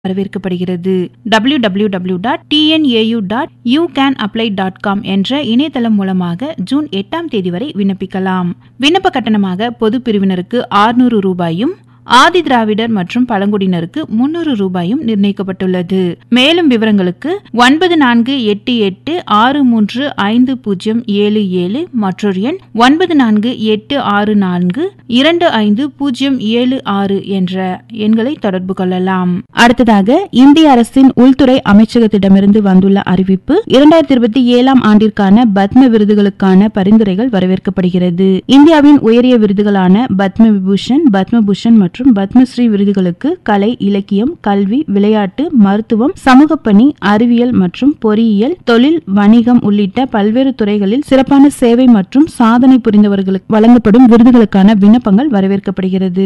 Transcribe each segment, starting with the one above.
வரவேற்கப்படுகிறது W W W dot TNAU dot you can apply dot com என்ற இணையதளம் மூலமாக June எட்டாம் தேதி வரை விண்ணப்பிக்கலாம் விண்ணப்ப கட்டணமாக பொது பிரிவினருக்கு ஆறுநூறு ரூபாயும் ஆதி திராவிடர் மற்றும் பழங்குடியினருக்கு முன்னூறு ரூபாயும் நிர்ணயிக்கப்பட்டுள்ளது மேலும் விவரங்களுக்கு ஒன்பது நான்கு எட்டு எட்டு ஆறு மூன்று ஐந்து பூஜ்ஜியம் ஏழு ஏழு மற்றொரு எண் ஒன்பது நான்கு எட்டு ஆறு நான்கு இரண்டு ஐந்து பூஜ்ஜியம் ஏழு ஆறு என்ற எண்களை தொடர்பு கொள்ளலாம் அடுத்ததாக இந்திய அரசின் உள்துறை அமைச்சகத்திடமிருந்து வந்துள்ள அறிவிப்பு இரண்டாயிரத்தி இருபத்தி ஏழாம் ஆண்டிற்கான பத்ம விருதுகளுக்கான பரிந்துரைகள் வரவேற்கப்படுகிறது இந்தியாவின் உயரிய விருதுகளான பத்ம விபூஷன் பத்மபூஷன் மற்றும் பத்மஸ்ரீ விருதுகளுக்கு கலை இலக்கியம் கல்வி விளையாட்டு மருத்துவம் சமூக பணி அறிவியல் மற்றும் பொறியியல் தொழில் வணிகம் உள்ளிட்ட பல்வேறு துறைகளில் சிறப்பான சேவை மற்றும் சாதனை புரிந்தவர்களுக்கு வழங்கப்படும் விருதுகளுக்கான விண்ணப்பங்கள் வரவேற்கப்படுகிறது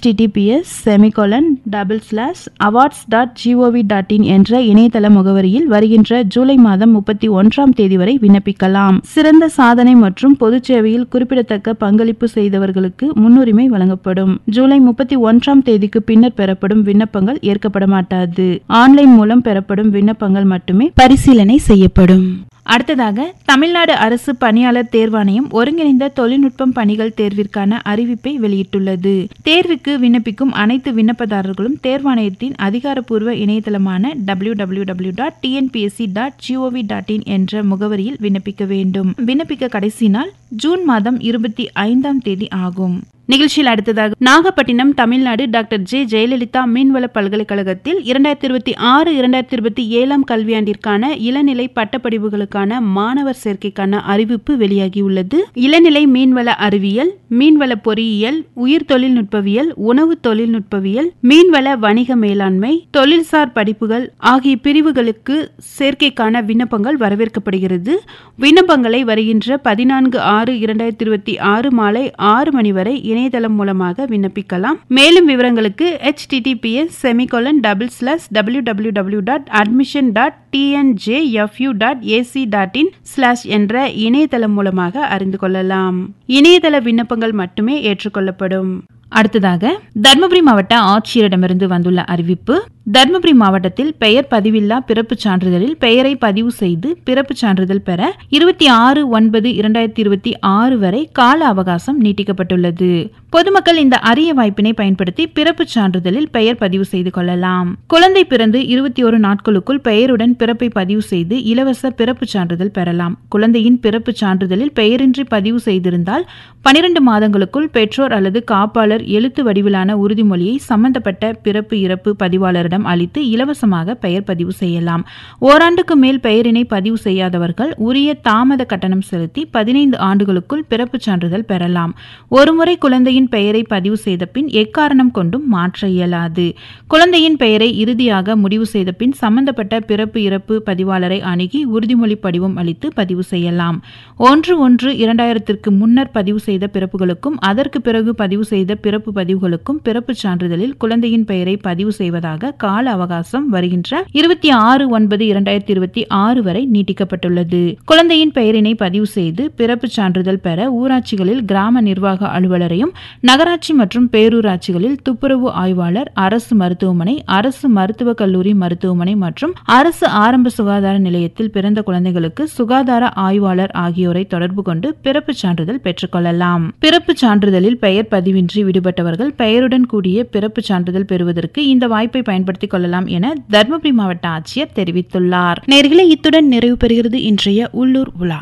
https semicolon double slash awards dot gov dot in என்ற இணையதள முகவரியில் வருகின்ற ஜூலை மாதம் முப்பத்தி ஒன்றாம் தேதி வரை விண்ணப்பிக்கலாம் சிறந்த சாதனை மற்றும் பொது சேவையில் குறிப்பிடத்தக்க பங்களிப்பு செய்தவர்களுக்கு முன்னுரிமை வழங்கப்படும் ஜூலை முப்பத்தி ஒன்றாம் தேதிக்கு பின்னர் பெறப்படும் விண்ணப்பங்கள் ஏற்கப்பட மாட்டாது ஆன்லைன் மூலம் பெறப்படும் விண்ணப்பங்கள் மட்டுமே பரிசீலனை செய்யப்படும் அடுத்ததாக தமிழ்நாடு அரசு பணியாளர் தேர்வாணையம் ஒருங்கிணைந்த தொழில்நுட்பம் பணிகள் தேர்விற்கான அறிவிப்பை வெளியிட்டுள்ளது தேர்வுக்கு விண்ணப்பிக்கும் அனைத்து விண்ணப்பதாரர்களும் தேர்வாணையத்தின் அதிகாரப்பூர்வ இணையதளமான W W W dot TNPSC dot gov dot in என்ற முகவரியில் விண்ணப்பிக்க வேண்டும் விண்ணப்பிக்க கடைசி நாள் ஜூன் மாதம் இருபத்தி ஐந்தாம் தேதி ஆகும் நிகழ்ச்சியில் அடுத்ததாக நாகப்பட்டினம் தமிழ்நாடு டாக்டர் ஜே ஜெயலலிதா மீன்வள பல்கலைக்கழகத்தில் இரண்டாயிரத்தி இருபத்தி ஆறு இரண்டாயிரத்தி இருபத்தி ஏழாம் கல்வியாண்டிற்கான இளநிலை பட்டப்படிப்புகளுக்கான மாணவர் சேர்க்கைக்கான அறிவிப்பு வெளியாகியுள்ளது இளநிலை மீன்வள அறிவியல் மீன்வள பொறியியல் உயிர் தொழில்நுட்பவியல் உணவு தொழில்நுட்பவியல் மீன்வள வணிக மேலாண்மை தொழில்சார் படிப்புகள் ஆகிய பிரிவுகளுக்கு சேர்க்கைக்கான விண்ணப்பங்கள் வரவேற்கப்படுகிறது விண்ணப்பங்களை வருகின்ற பதினான்கு ஆறு இரண்டாயிரத்தி இருபத்தி ஆறு மாலை ஆறு மணி வரை இணையதளம் மூலமாக விண்ணப்பிக்கலாம் மேலும் விவரங்களுக்கு https semicolon double slash W W W dot admission dot TNJFU dot AC dot in slash என்ற இணையதளம் மூலமாக அறிந்து கொள்ளலாம் இணையதள விண்ணப்பங்கள் மட்டுமே ஏற்றுக்கொள்ளப்படும் அடுத்ததாக தர்மபுரி மாவட்ட ஆட்சியரிடமிருந்து வந்துள்ள அறிவிப்பு தர்மபுரி மாவட்டத்தில் பெயர் பதிவில்லா பிறப்புச் சான்றிதழில் பெயரை பதிவு செய்து பிறப்புச் சான்றிதழ் பெற இருபத்தி ஆறு ஒன்பது இரண்டாயிரத்தி இருபத்தி ஆறு வரை கால அவகாசம் நீட்டிக்கப்பட்டுள்ளது பொதுமக்கள் இந்த அரிய வாய்ப்பினை பயன்படுத்தி பிறப்புச் சான்றிதழில் பெயர் பதிவு செய்து கொள்ளலாம் குழந்தை பிறந்து இருபத்தி ஒரு நாட்களுக்குள் பெயருடன் பிறப்பை பதிவு செய்து இலவச பிறப்புச் சான்றிதழ் பெறலாம் குழந்தையின் பிறப்புச் சான்றிதழில் பெயரின்றி பதிவு செய்திருந்தால் பனிரெண்டு மாதங்களுக்குள் பெற்றோர் அல்லது காப்பாளர் எழுத்து வடிவிலான உறுதிமொழியை சம்பந்தப்பட்ட பிறப்பு இறப்பு பதிவாளரிடம் அளித்து இலவசமாக பெயர் பதிவு செய்யலாம் ஓராண்டுக்கு மேல் பெயரினை பதிவு செய்யாதவர்கள் உரிய தாமத கட்டணம் செலுத்தி பதினைந்து ஆண்டுகளுக்குள் பிறப்புச் சான்றிதழ் பெறலாம் ஒருமுறை குழந்தையின் பெயரை பதிவு செய்த பின் எக்காரணம் கொண்டும் மாற்ற இயலாது குழந்தையின் பெயரை இறுதியாக முடிவு செய்த பின் சம்பந்தப்பட்ட பிறப்பு இறப்பு பதிவாளரை அணுகி உறுதிமொழி படிவம் அளித்து பதிவு செய்யலாம் ஒன்று ஒன்று இரண்டாயிரத்திற்கு முன்னர் பதிவு செய்த பிறப்புகளுக்கும் அதற்கு பிறகு பதிவு செய்த பிறப்பு பதிவுகளுக்கும் பிறப்புச் சான்றிதழில் குழந்தையின் பெயரை பதிவு செய்வதாக கால அவகாசம் வருகின்ற இருபத்தி ஆறு ஒன்பது இரண்டாயிரத்தி இருபத்தி ஆறு வரை நீட்டிக்கப்பட்டுள்ளது குழந்தையின் பெயரினை பதிவு செய்து பிறப்புச் சான்றிதழ் பெற ஊராட்சிகளில் கிராம நிர்வாக அலுவலரையும் நகராட்சி மற்றும் பேரூராட்சிகளில் துப்புரவு ஆய்வாளர் அரசு மருத்துவமனை அரசு மருத்துவக் கல்லூரி மருத்துவமனை மற்றும் அரசு ஆரம்ப சுகாதார நிலையத்தில் பிறந்த குழந்தைகளுக்கு சுகாதார ஆய்வாளர் ஆகியோரை தொடர்பு கொண்டு பிறப்புச் சான்றிதழ் பெற்றுக்கொள்ளலாம் பிறப்புச் சான்றிதழில் பெயர் பதிவின்றி விடுபட்டவர்கள் பெயருடன் கூடிய பிறப்புச் சான்றிதழ் பெறுவதற்கு இந்த வாய்ப்பை பயன்படுத்திக் கொள்ளலாம் என தருமபுரி மாவட்ட ஆட்சியர் தெரிவித்துள்ளார் நேர்களை இத்துடன் நிறைவு பெறுகிறது இன்றைய உள்ளூர் உலா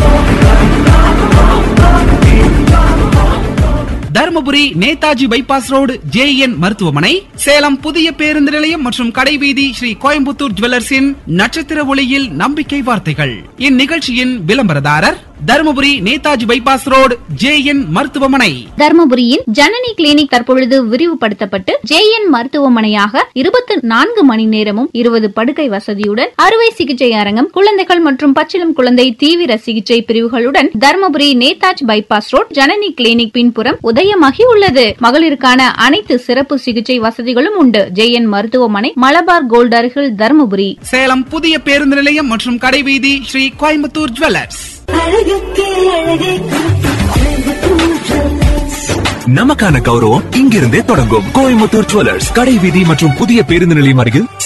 Dharmapuri Netaji bypass road JN மருத்துவமனை சேலம் புதிய பேருந்து நிலையம் மற்றும் கடைவீதி ஸ்ரீ கோயம்புத்தூர் ஜுவல்லர்ஸின் நட்சத்திர ஒளியில் நம்பிக்கை வார்த்தைகள் இந்நிகழ்ச்சியின் விளம்பரதாரர் Dharmapuri Netaji bypass road JN மருத்துவமனை தர்மபுரியின் ஜனனி கிளினிக் தற்பொழுது விரிவுபடுத்தப்பட்டு ஜேஎன் மருத்துவமனையாக இருபத்தி நான்கு மணி நேரமும் இருபது படுக்கை வசதியுடன் அறுவை சிகிச்சை அரங்கம் குழந்தைகள் மற்றும் பச்சிளம் குழந்தை தீவிர சிகிச்சை பிரிவுகளுடன் Dharmapuri Netaji bypass road Janani clinic பின்புறம் உதயமாகி உள்ளது மகளிருக்கான அனைத்து சிறப்பு சிகிச்சை வசதிகளும் உண்டு ஜேஎன் மருத்துவமனை மலபார் கோல்ட் அருகில் தர்மபுரி சேலம் புதிய பேருந்து நிலையம் மற்றும் கடைவீதி ஸ்ரீ கோயம்புத்தூர் ஜுவல்லர்ஸ் அழகுக்கே அழகே நமக்கான கௌரவம் இங்கிருந்தே தொடங்கும் கோயம்புத்தூர் ஜுவல்லர்ஸ் கடை வீதி மற்றும் புதிய பேருந்து நிலையம் அருகில்